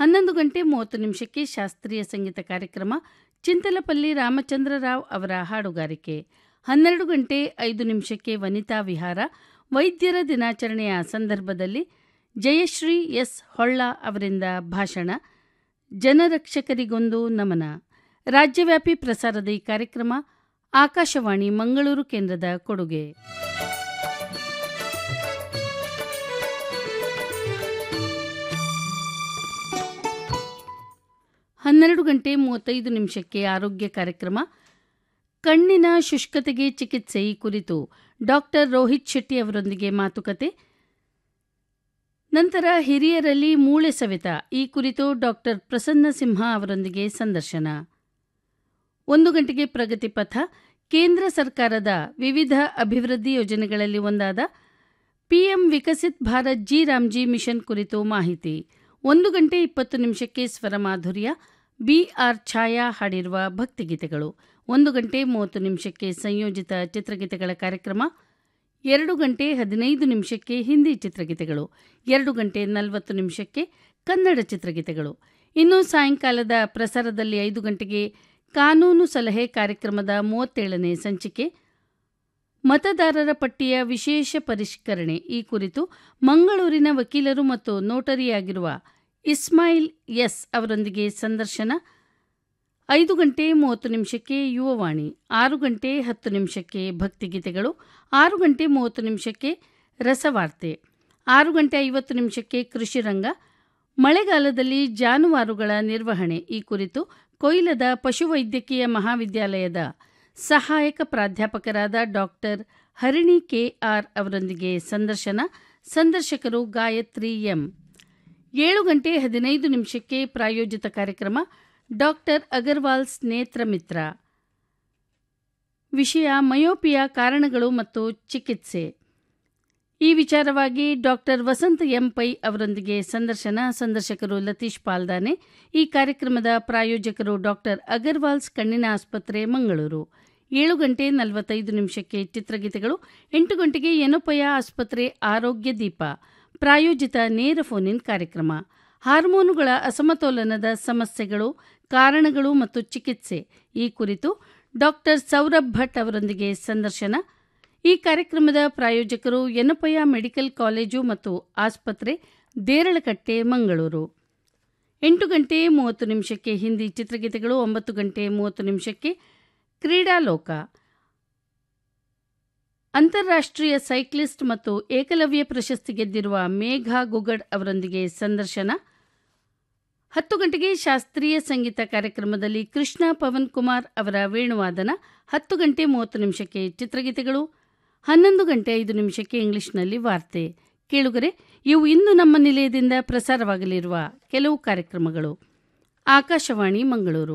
ಹನ್ನೊಂದು ಗಂಟೆ ಮೂವತ್ತು ನಿಮಿಷಕ್ಕೆ ಶಾಸ್ತ್ರೀಯ ಸಂಗೀತ ಕಾರ್ಯಕ್ರಮ ಚಿಂತಲಪಲ್ಲಿ ರಾಮಚಂದ್ರರಾವ್ ಅವರ ಹಾಡುಗಾರಿಕೆ ಹನ್ನೆರಡು ಗಂಟೆ ಐದು ನಿಮಿಷಕ್ಕೆ ವನಿತಾ ವಿಹಾರ ವೈದ್ಯರ ದಿನಾಚರಣೆಯ ಸಂದರ್ಭದಲ್ಲಿ ಜಯಶ್ರೀ ಎಸ್ ಹೊಳ್ಳ ಅವರಿಂದ ಭಾಷಣ ಜನರಕ್ಷಕರಿಗೊಂದು ನಮನ ರಾಜ್ಯವ್ಯಾಪಿ ಪ್ರಸಾರದ ಈ ಕಾರ್ಯಕ್ರಮ ಆಕಾಶವಾಣಿ ಮಂಗಳೂರು ಕೇಂದ್ರದ ಕೊಡುಗೆ ಹನ್ನೆರಡು ಗಂಟೆ ಮೂವತ್ತೈದು ನಿಮಿಷಕ್ಕೆ ಆರೋಗ್ಯ ಕಾರ್ಯಕ್ರಮ ಕಣ್ಣಿನ ಶುಷ್ಕತೆಗೆ ಚಿಕಿತ್ಸೆ ಈ ಕುರಿತು ಡಾಕ್ಟರ್ ರೋಹಿತ್ ಶೆಟ್ಟಿ ಅವರೊಂದಿಗೆ ಮಾತುಕತೆ ನಂತರ ಹಿರಿಯರಲ್ಲಿ ಮೂಳೆ ಸವೆತ ಈ ಕುರಿತು ಡಾಕ್ಟರ್ ಪ್ರಸನ್ನ ಸಿಂಹ ಅವರೊಂದಿಗೆ ಸಂದರ್ಶನ ಒಂದು ಗಂಟೆಗೆ ಪ್ರಗತಿ ಪಥ ಕೇಂದ್ರ ಸರ್ಕಾರದ ವಿವಿಧ ಅಭಿವೃದ್ಧಿ ಯೋಜನೆಗಳಲ್ಲಿ ಒಂದಾದ PM Viksit Bharat G Ramji mission ಕುರಿತು ಮಾಹಿತಿ ಒಂದು ಗಂಟೆ ಇಪ್ಪತ್ತು ನಿಮಿಷಕ್ಕೆ ಸ್ವರ ಮಾಧುರ್ಯ ಬಿಆರ್ ಛಾಯಾ ಹಾಡಿರುವ ಭಕ್ತಿಗೀತೆಗಳು ಒಂದು ಗಂಟೆ ಮೂವತ್ತು ನಿಮಿಷಕ್ಕೆ ಸಂಯೋಜಿತ ಚಿತ್ರಗೀತೆಗಳ ಕಾರ್ಯಕ್ರಮ ಎರಡು ಗಂಟೆ ಹದಿನೈದು ನಿಮಿಷಕ್ಕೆ ಹಿಂದಿ ಚಿತ್ರಗೀತೆಗಳು ಎರಡು ಗಂಟೆ ನಲವತ್ತು ನಿಮಿಷಕ್ಕೆ ಕನ್ನಡ ಚಿತ್ರಗೀತೆಗಳು ಇನ್ನು ಸಾಯಂಕಾಲದ ಪ್ರಸಾರದಲ್ಲಿ ಐದು ಗಂಟೆಗೆ ಕಾನೂನು ಸಲಹೆ ಕಾರ್ಯಕ್ರಮದ ಮೂವತ್ತೇಳನೇ ಸಂಚಿಕೆ ಮತದಾರರ ಪಟ್ಟಿಯ ವಿಶೇಷ ಪರಿಷ್ಕರಣೆ ಈ ಕುರಿತು ಮಂಗಳೂರಿನ ವಕೀಲರು ಮತ್ತು ನೋಟರಿಯಾಗಿರುವ ಇಸ್ಮಾಯಿಲ್ ಎಸ್ ಅವರೊಂದಿಗೆ ಸಂದರ್ಶನ ಐದು ಗಂಟೆ ಮೂವತ್ತು ನಿಮಿಷಕ್ಕೆ ಯುವವಾಣಿ ಆರು ಗಂಟೆ ಹತ್ತು ನಿಮಿಷಕ್ಕೆ ಭಕ್ತಿಗೀತೆಗಳು ಆರು ಗಂಟೆ ಮೂವತ್ತು ನಿಮಿಷಕ್ಕೆ ರಸವಾರ್ತೆ ಆರು ಗಂಟೆ ಐವತ್ತು ನಿಮಿಷಕ್ಕೆ ಕೃಷಿ ರಂಗ ಮಳೆಗಾಲದಲ್ಲಿ ಜಾನುವಾರುಗಳ ನಿರ್ವಹಣೆ ಈ ಕುರಿತು ಕೊಯ್ಲದ ಪಶುವೈದ್ಯಕೀಯ ಮಹಾವಿದ್ಯಾಲಯದ ಸಹಾಯಕ ಪ್ರಾಧ್ಯಾಪಕರಾದ ಡಾಕ್ಟರ್ ಹರಿಣಿ ಕೆಆರ್ ಅವರೊಂದಿಗೆ ಸಂದರ್ಶನ ಸಂದರ್ಶಕರು ಗಾಯತ್ರಿ ಎಂ ಏಳು ಗಂಟೆ ಹದಿನೈದು ನಿಮಿಷಕ್ಕೆ ಪ್ರಾಯೋಜಿತ ಕಾರ್ಯಕ್ರಮ ಡಾಕ್ಟರ್ ಅಗರ್ವಾಲ್ಸ್ ನೇತ್ರ ಮಿತ್ರ ವಿಷಯ ಮಯೋಪಿಯಾ ಕಾರಣಗಳು ಮತ್ತು ಚಿಕಿತ್ಸೆ ಈ ವಿಚಾರವಾಗಿ ಡಾಕ್ಟರ್ ವಸಂತ ಎಂ ಪೈ ಅವರೊಂದಿಗೆ ಸಂದರ್ಶನ ಸಂದರ್ಶಕರು ಲತೀಶ್ ಪಾಲ್ದಾನೆ ಈ ಕಾರ್ಯಕ್ರಮದ ಪ್ರಾಯೋಜಕರು ಡಾಕ್ಟರ್ ಅಗರ್ವಾಲ್ಸ್ ಕಣ್ಣಿನ ಆಸ್ಪತ್ರೆ ಮಂಗಳೂರು ಏಳು ಗಂಟೆ ನಲವತ್ತೈದು ನಿಮಿಷಕ್ಕೆ ಚಿತ್ರಗೀತೆಗಳು ಎಂಟು ಗಂಟೆಗೆ ಯನೋಪಯ ಆಸ್ಪತ್ರೆ ಆರೋಗ್ಯ ದೀಪ ಪ್ರಾಯೋಜಿತ ನೇರ ಫೋನ್ ಇನ್ ಕಾರ್ಯಕ್ರಮ ಹಾರ್ಮೋನುಗಳ ಅಸಮತೋಲನದ ಸಮಸ್ಯೆಗಳು ಕಾರಣಗಳು ಮತ್ತು ಚಿಕಿತ್ಸೆ ಈ ಕುರಿತು ಡಾಕ್ಟರ್ ಸೌರಭ್ ಭಟ್ ಅವರೊಂದಿಗೆ ಸಂದರ್ಶನ ಈ ಕಾರ್ಯಕ್ರಮದ ಪ್ರಾಯೋಜಕರು ಯನಪಯ ಮೆಡಿಕಲ್ ಕಾಲೇಜು ಮತ್ತು ಆಸ್ಪತ್ರೆ ದೇರಳಕಟ್ಟೆ ಮಂಗಳೂರು ಎಂಟು ಗಂಟೆ ಮೂವತ್ತು ನಿಮಿಷಕ್ಕೆ ಹಿಂದಿ ಚಿತ್ರಗೀತೆಗಳು ಒಂಬತ್ತು ಗಂಟೆ ಮೂವತ್ತು ನಿಮಿಷಕ್ಕೆ ಕ್ರೀಡಾಲೋಕ ಅಂತಾರಾಷ್ಟ್ರೀಯ ಸೈಕ್ಲಿಸ್ಟ್ ಮತ್ತು ಏಕಲವ್ಯ ಪ್ರಶಸ್ತಿ ಗೆದ್ದಿರುವ ಮೇಘಾ ಗುಗಡ್ ಅವರೊಂದಿಗೆ ಸಂದರ್ಶನ ಹತ್ತು ಗಂಟೆಗೆ ಶಾಸ್ತ್ರೀಯ ಸಂಗೀತ ಕಾರ್ಯಕ್ರಮದಲ್ಲಿ ಕೃಷ್ಣ ಪವನ್ ಕುಮಾರ್ ಅವರ ವೇಣುವಾದನ ಹತ್ತು ಗಂಟೆ ಮೂವತ್ತು ನಿಮಿಷಕ್ಕೆ ಚಿತ್ರಗೀತೆಗಳು ಹನ್ನೊಂದು ಗಂಟೆ ಐದು ನಿಮಿಷಕ್ಕೆ ಇಂಗ್ಲಿಷ್ನಲ್ಲಿ ವಾರ್ತೆ ಕೇಳುಗರೆ ಇವು ಇಂದು ನಮ್ಮ ನಿಲಯದಿಂದ ಪ್ರಸಾರವಾಗಲಿರುವ ಕೆಲವು ಕಾರ್ಯಕ್ರಮಗಳು ಆಕಾಶವಾಣಿ ಮಂಗಳೂರು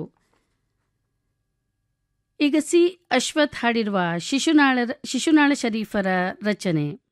ಈಗ ಸಿ ಅಶ್ವಥ್ ಹಾಡಿರುವ ಶಿಶುನಾಳ ಶಿಶುನಾಳ ಶರೀಫರ ರಚನೆ